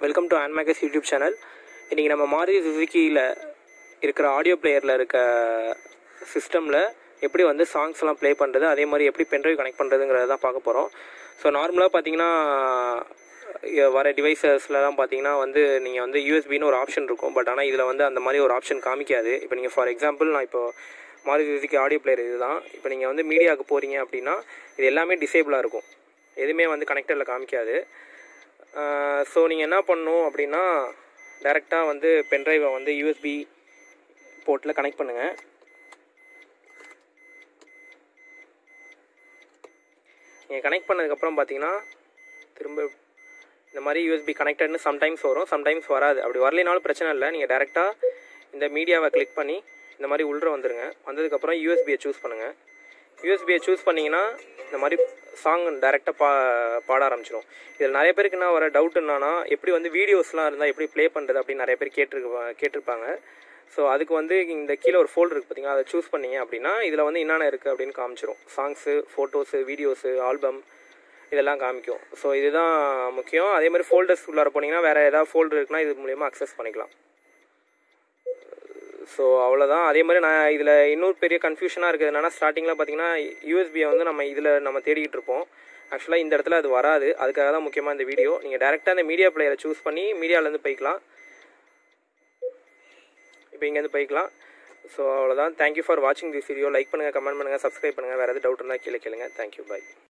welcome to ஆன்மேகஸ் YouTube channel இன்றைக்கி நம்ம மாருதி சுசுக்கியில் இருக்கிற ஆடியோ பிளேயரில் இருக்க சிஸ்டமில் எப்படி வந்து சாங்ஸ்லாம் ப்ளே பண்ணுறது அதே மாதிரி எப்படி பென்ட்ரைவ் கனெக்ட் பண்ணுறதுங்கிறத தான் பார்க்க போகிறோம் ஸோ நார்மலாக பார்த்தீங்கன்னா இ- வர டிவைசஸ்லலாம் பார்த்தீங்கன்னா வந்து நீங்கள் வந்து யூஎஸ்பின்னு ஒரு ஆப்ஷன் இருக்கும் பட் ஆனால் இதில் வந்து அந்த மாதிரி ஒரு ஆப்ஷன் காமிக்காது இப்போ நீங்கள் ஃபார் எக்ஸாம்பிள் நான் இப்போ மாருதி சுசுக்கி ஆடியோ பிளேயர் இதுதான் இப்போ நீங்கள் வந்து மீடியாவுக்கு போகிறீங்க அப்படின்னா இது எல்லாமே டிசேபிளாக இருக்கும் எதுவுமே வந்து கனெக்டரில் காமிக்காது ஸோ நீங்கள் என்ன பண்ணணும் அப்படின்னா டைரெக்டாக வந்து பென்ட்ரைவை வந்து யூஎஸ்பி போர்ட்டில் கனெக்ட் பண்ணுங்கள் நீங்கள் கனெக்ட் பண்ணதுக்கப்புறம் பார்த்தீங்கன்னா திரும்ப இந்த மாதிரி யூஎஸ்பி கனெக்டட்னு சம்டைம்ஸ் வரும் சம்டைம்ஸ் வராது அப்படி வரலைனாலும் பிரச்சனை இல்லை நீங்கள் டேரெக்டாக இந்த மீடியாவை கிளிக் பண்ணி இந்த மாதிரி உள்ள வந்துருங்க வந்ததுக்கப்புறம் யூஎஸ்பியை சூஸ் பண்ணுங்கள் யூஎஸ்பியை சூஸ் பண்ணிங்கன்னா இந்த மாதிரி சாங் டைரெக்டாக பா பாட ஆரம்பிச்சிடும் இதில் நிறைய பேருக்கு என்ன வர டவுட் என்னன்னா எப்படி வந்து வீடியோஸ்லாம் இருந்தால் எப்படி ப்ளே பண்ணுறது அப்படின்னு நிறைய பேர் கேட்டிருப்பா கேட்டிருப்பாங்க ஸோ அதுக்கு வந்து இந்த கீழே ஒரு ஃபோல்டர் இருக்குது பார்த்தீங்களா அதை சூஸ் பண்ணீங்க அப்படின்னா இதில் வந்து என்னென்ன இருக்குது அப்படின்னு காமிச்சிரும் சாங்ஸு ஃபோட்டோஸு வீடியோஸு ஆல்பம் இதெல்லாம் காமிக்கும் ஸோ இதுதான் முக்கியம் அதே மாதிரி ஃபோல்டர்ஸ் உள்ளார போனீங்கன்னா வேறு ஏதாவது ஃபோல்டர் இருக்குன்னா இது மூலியமாக அக்சஸ் பண்ணிக்கலாம் ஸோ அவ்வளோதான் அதே மாதிரி நான் இதில் இன்னொரு பெரிய கன்ஃபியூஷனாக இருக்குது என்னன்னா ஸ்டார்டிங்கில் பார்த்தீங்கன்னா யூஎஸ்பியை வந்து நம்ம இதில் நம்ம தேடிக்கிட்டு இருப்போம் ஆக்சுவலாக இந்த இடத்துல அது வராது அதுக்காக தான் முக்கியமாக இந்த வீடியோ நீங்கள் டேரெக்டாக அந்த மீடியா பிளேயரை சூஸ் பண்ணி மீடியாவிலேருந்து போய்க்கலாம் இப்போ இங்கேருந்து போய்க்கலாம் ஸோ அவ்வளோதான் தேங்க்யூ ஃபார் வாட்சிங் திஸ் வீடியோ லைக் பண்ணுங்கள் கமெண்ட் பண்ணுங்கள் சப்ஸ்கிரைப் பண்ணுங்கள் வேறு எதாவது டவுட் இருந்தால் கீழே கேளுங்க தேங்க்யூ பை